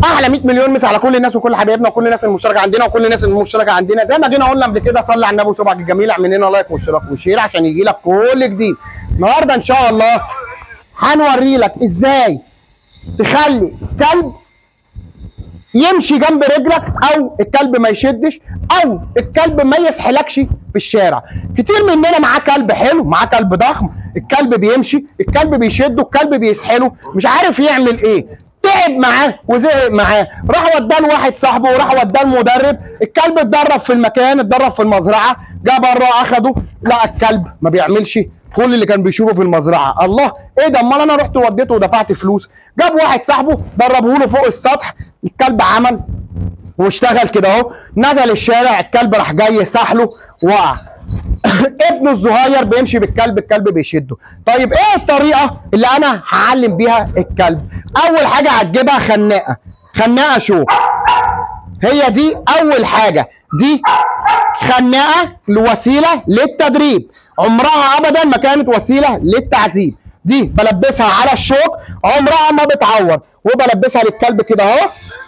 احلى 100 مليون مسا على كل الناس وكل حبايبنا وكل الناس المشتركه عندنا وكل الناس المشتركه عندنا زي ما جينا قلنا قبل كده صلي على النبي وصبعك الجميل اعمل لنا لايك واشتراك وشير عشان يجي لك كل جديد النهارده ان شاء الله هنوري لك ازاي تخلي كلب يمشي جنب رجلك او الكلب ما يشدش او الكلب ما يسحلكش في الشارع كتير مننا معاه كلب حلو معاه كلب ضخم الكلب بيمشي الكلب بيشده الكلب بيسحله مش عارف يعمل ايه تعب معاه وزهق معاه راح وداه لواحد صاحبه وراح وداه المدرب الكلب اتدرب في المكان اتدرب في المزرعه جه بره اخده لقى الكلب ما بيعملش كل اللي كان بيشوفه في المزرعه الله ايه ده امال انا رحت وديته ودفعت فلوس جاب واحد صاحبه دربه له فوق السطح الكلب عمل واشتغل كده اهو نزل الشارع الكلب راح جاي سحله وقع ابنه الصغير بيمشي بالكلب الكلب بيشده طيب ايه الطريقه اللي انا هعلم بيها الكلب اول حاجه هتجيبها خناقه خناقه شو هي دي اول حاجه دي خناقه لوسيله للتدريب عمرها ابدا ما كانت وسيله للتعذيب دي بلبسها على الشوك عمرها ما بتعور وبلبسها للكلب كده اهو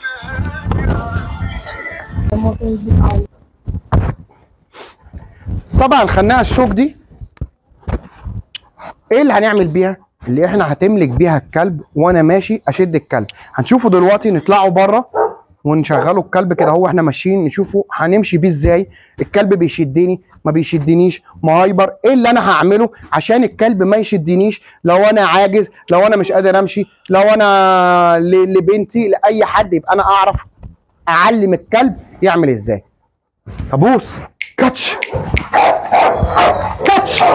طبعا خناقه الشوك دي ايه اللي هنعمل بيها اللي احنا هتملك بيها الكلب وانا ماشي اشد الكلب هنشوفه دلوقتي نطلعوا بره ونشغله الكلب كده هو احنا ماشيين نشوفه هنمشي بيه ازاي الكلب بيشدني ما بيشدنيش مهايبر ايه اللي انا هعمله عشان الكلب ما يشدنيش لو انا عاجز لو انا مش قادر امشي لو انا ل- لبنتي لاي حد يبقى انا اعرف اعلم الكلب يعمل ازاي ابوس كاتش كاتش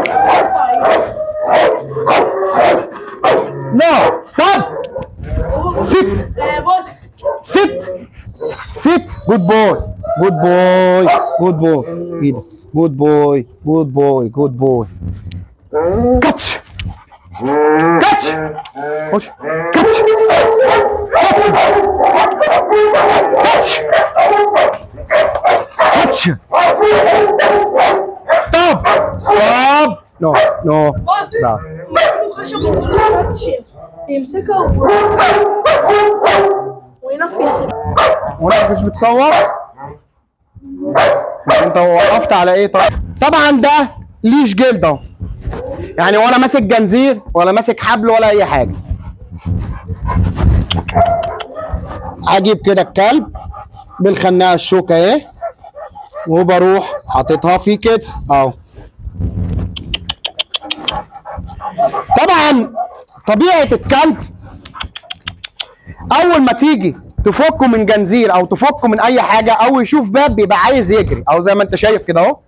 نو ستوب sit بص sit sit good boy good boy good boy كده good boy good boy good boy كاتش كاتش خش كاتش كاتش كاتش ستوب ستوب نو نو بص لا خشب وكاتش يمسكها و- وينفذ وانا مش بتصور انت وقفت على ايه طب طبعا ده ليش جلد اهو يعني ولا ماسك جنزير ولا ماسك حبل ولا اي حاجه هجيب كده الكلب بالخناقه الشوكه اهي وبروح حاططها في كده اهو طبعا طبيعه الكلب اول ما تيجي تفكه من جنزير او تفكه من اي حاجه او يشوف باب بيبقى عايز يجري او زي ما انت شايف كده اهو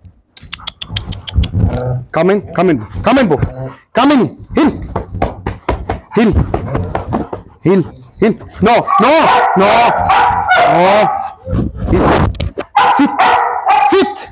كامين كامين كامين بو كامين هن هن هن هن نو نو نو نو ست ست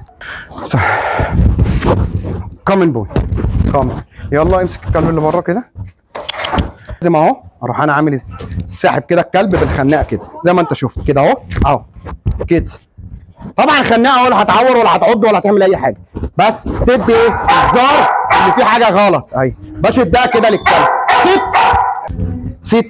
كامين بوي كامين يلا امسك الكلب اللي بره كده زي ما اهو اروح انا عامل ساحب كده الكلب بالخناقه كده زي ما انت شفت كده اهو اهو كده طبعا خناقه ولا هتعور ولا هتعض ولا هتعمل اي حاجه بس تدي ايه الزار ان في حاجه غلط اهي بشدها كده للكلب ست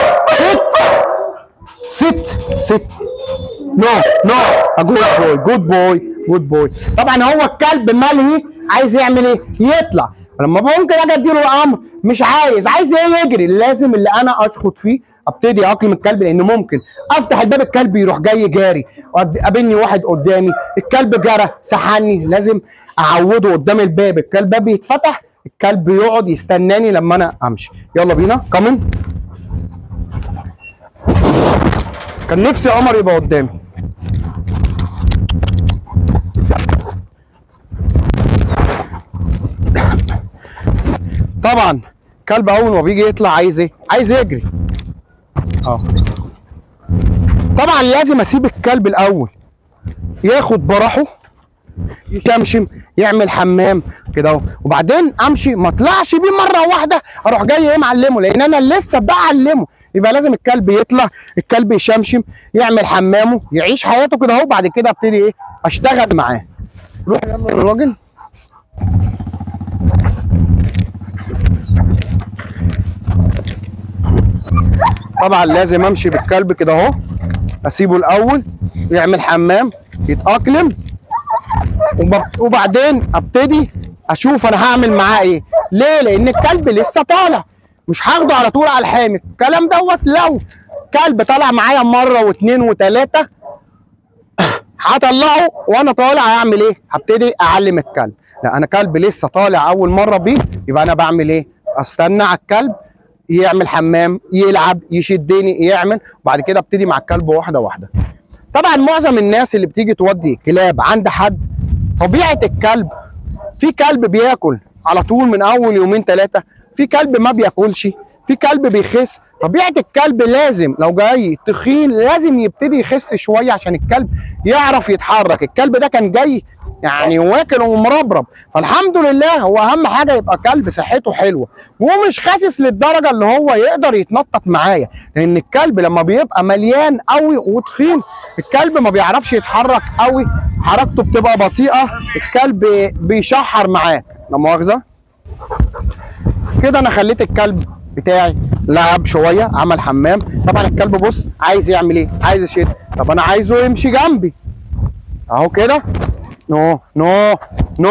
ست ست ست نو نو جود بوي جود بوي جود بوي طبعا هو الكلب ملهي عايز يعمل ايه يطلع لما ممكن اجي اديله الامر مش عايز عايز ايه يجري لازم اللي انا اشخط فيه ابتدي اقيم الكلب لان ممكن افتح الباب الكلب يروح جاي جاري قابلني واحد قدامي الكلب جرى سحني لازم اعوده قدام الباب الكلب باب يتفتح الكلب يقعد يستناني لما انا امشي يلا بينا كمان كان نفسي عمر يبقى قدامي طبعا كلب اول ما بيجي يطلع عايز ايه عايز يجري اه طبعا لازم اسيب الكلب الاول ياخد براحه يشمشم يعمل حمام كده اهو وبعدين امشي ما اطلعش بيه مره واحده اروح جاي ايه معلمه لان انا لسه بعلمه يبقى لازم الكلب يطلع الكلب يشمشم يعمل حمامه يعيش حياته كده اهو بعد كده ابتدي ايه اشتغل معاه روح يلا يا راجل طبعا لازم امشي بالكلب كده اهو اسيبه الاول يعمل حمام يتاقلم وب- وبعدين ابتدي اشوف انا هعمل معاه ايه ليه لان الكلب لسه طالع مش هاخده على طول على الحامل الكلام دوت لو كلب طالع معايا مره واثنين وثلاثه هطلعه وانا طالع هعمل ايه هبتدي اعلم الكلب لا انا كلب لسه طالع اول مره بيه يبقى انا بعمل ايه استنى على الكلب يعمل حمام يلعب يشدني يعمل وبعد كده ابتدي مع الكلب واحده واحده طبعا معظم الناس اللي بتيجي تودي كلاب عند حد طبيعه الكلب في كلب بياكل على طول من اول يومين ثلاثه في كلب ما بياكلش في كلب بيخس طبيعه الكلب لازم لو جاي تخين لازم يبتدي يخس شويه عشان الكلب يعرف يتحرك الكلب ده كان جاي يعني واكل ومربرب فالحمد لله هو اهم حاجه يبقى كلب صحته حلوه ومش خاسس للدرجه اللي هو يقدر يتنطط معايا لان الكلب لما بيبقى مليان قوي وتخين الكلب ما بيعرفش يتحرك قوي حركته بتبقى بطيئه الكلب بيشحر معاك لا مؤاخذه كده انا خليت الكلب بتاعي لعب شويه عمل حمام طبعا الكلب بص عايز يعمل ايه عايز يشد طب انا عايزه يمشي جنبي اهو كده نو نو نو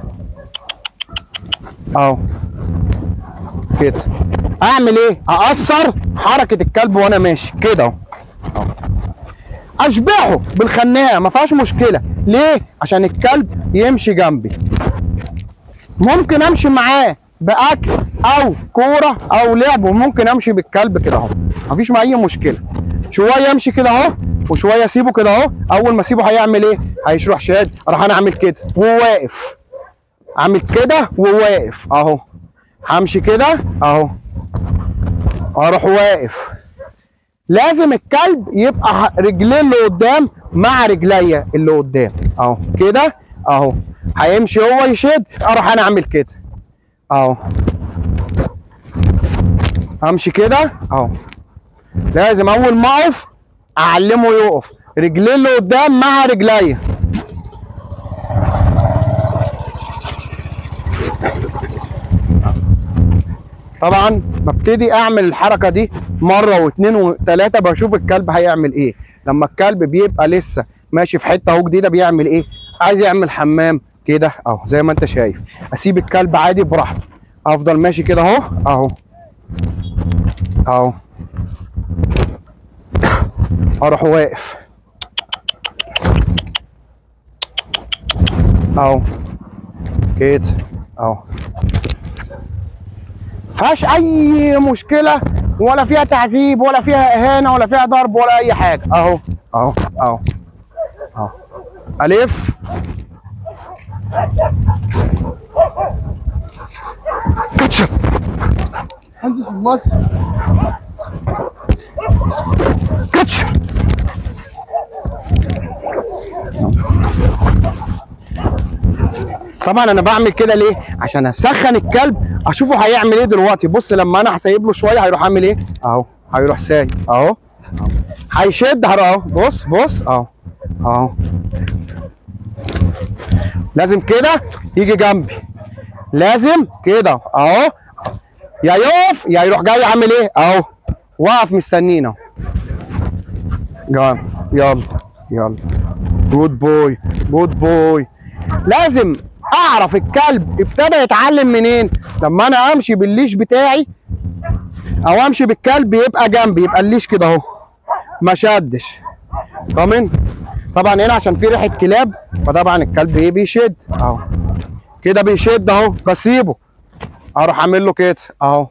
اهو كده اعمل ايه اقصر حركه الكلب وانا ماشي كده اهو أهو. اشبعه بالخناقه ما فيهاش مشكله ليه عشان الكلب يمشي جنبي ممكن امشي معاه باكل او كوره او لعب وممكن امشي بالكلب كده اهو مفيش معاه اي مشكله شويه يمشي كده اهو وشويه اسيبه كده اهو اول ما اسيبه هيعمل ايه هيشرح شاد اروح انا اعمل كده وواقف اعمل كده وواقف اهو همشي كده اهو اروح واقف لازم الكلب يبقى ح- رجليه اللي قدام مع رجليا اللي قدام اهو كده اهو هيمشي هو يشد اروح انا اعمل كده اهو امشي كده اهو لازم اول ما اقف اعلمه يقف رجليه اللي قدام مع رجليا طبعا ببتدي اعمل الحركه دي مره واثنين وثلاثه بشوف الكلب هيعمل ايه لما الكلب بيبقى لسه ماشي في حته اهو جديده بيعمل ايه عايز يعمل حمام كده اهو زي ما انت شايف اسيب الكلب عادي براحته افضل ماشي كده اهو اهو اهو اروح واقف اهو كده اهو فيهاش اي مشكله ولا فيها تعذيب ولا فيها اهانه ولا فيها ضرب ولا اي حاجه اهو اهو اهو اهو الف كاتشب عندي في مصر كاتشب طبعا انا بعمل كده ليه عشان اسخن الكلب اشوفه هيعمل ايه دلوقتي بص لما انا هسيب له شويه هيروح عامل ايه اهو هيروح سايب اهو أهو. هيشد هر- اهو بص بص اهو اهو لازم كده يجي جنبي لازم كده اهو يا يقف يا يروح جاي عامل ايه اهو واقف مستنينا اهو يلا يلا يلا جود بوي جود بوي لازم اعرف الكلب ابتدى يتعلم منين لما انا امشي بالليش بتاعي او امشي بالكلب يبقى جنبي يبقى الليش كده اهو ما شدش طمن طبعا هنا عشان في ريحه كلاب فطبعا الكلب ايه بيشد اهو كده بيشد اهو بسيبه اروح اعمل له كده اهو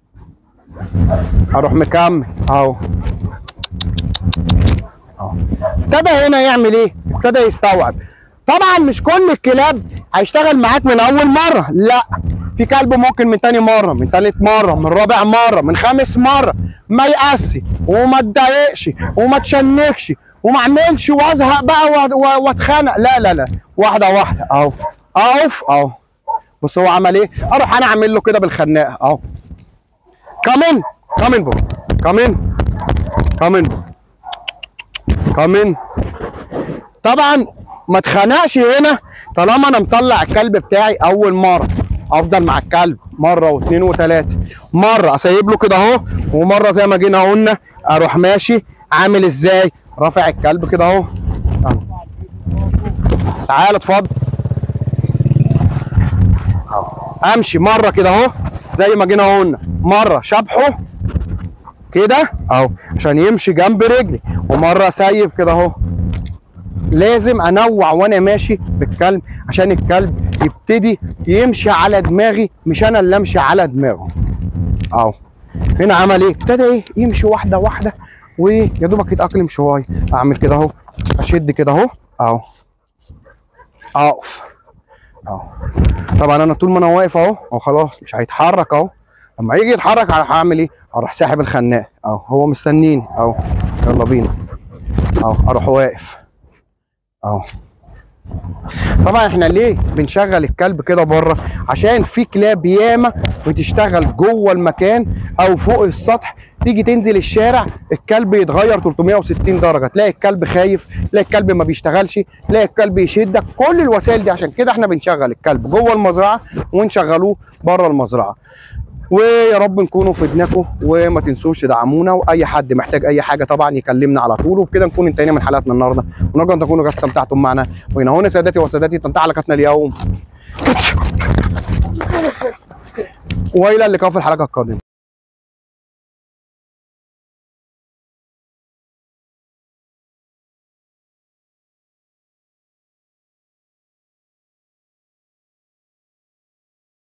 اروح مكمل اهو اهو ابتدى هنا يعمل ايه ابتدى يستوعب طبعا مش كل الكلاب هيشتغل معاك من اول مره لا في كلب ممكن من تاني مره من تالت مره من رابع مره من خامس مره ما يقسي وما اتضايقش وما تشنكش وما اعملش وازهق بقى وأ- وأ- واتخانق لا لا لا واحده واحده اهو اقف اهو بص هو عمل ايه اروح انا اعمل له كده بالخناقه اهو كامن كامن بو كامن كامن بو كامن طبعا ما اتخنقش هنا طالما انا مطلع الكلب بتاعي اول مره افضل مع الكلب مره واثنين وثلاثه مره اسيب له كده اهو ومره زي ما جينا قلنا اروح ماشي عامل ازاي رافع الكلب كده اهو أهو. تعال اتفضل أهو. امشي مره كده اهو زي ما جينا قلنا مره شبحه كده اهو عشان يمشي جنب رجلي ومره سايب كده اهو لازم انوع وانا ماشي بالكلب عشان الكلب يبتدي يمشي على دماغي مش انا اللي امشي على دماغه اهو هنا عمل ايه ابتدى ايه يمشي واحده واحده ويا دوبك يتاقلم شويه اعمل كده اهو اشد كده اهو اهو اقف اهو طبعا انا طول ما انا واقف اهو اهو خلاص مش هيتحرك اهو لما يجي يتحرك هعمل ايه اروح ساحب الخناق اهو هو مستنيني اهو يلا بينا اهو اروح واقف اهو طبعا احنا ليه بنشغل الكلب كده بره عشان في كلاب ياما بتشتغل جوه المكان او فوق السطح تيجي تنزل الشارع الكلب يتغير 360 درجه تلاقي الكلب خايف تلاقي الكلب ما بيشتغلش تلاقي الكلب يشدك كل الوسائل دي عشان كده احنا بنشغل الكلب جوه المزرعه ونشغلوه بره المزرعه ويا رب نكونوا فدناكم وما تنسوش تدعمونا واي حد محتاج اي حاجه طبعا يكلمنا على طول وبكده نكون انتهينا من حلقتنا النهارده ونرجو ان تكونوا قد استمتعتم معنا وهنا هنا سادتي وسادتي تنتهي حلقتنا اليوم والى اللقاء في الحلقه القادمه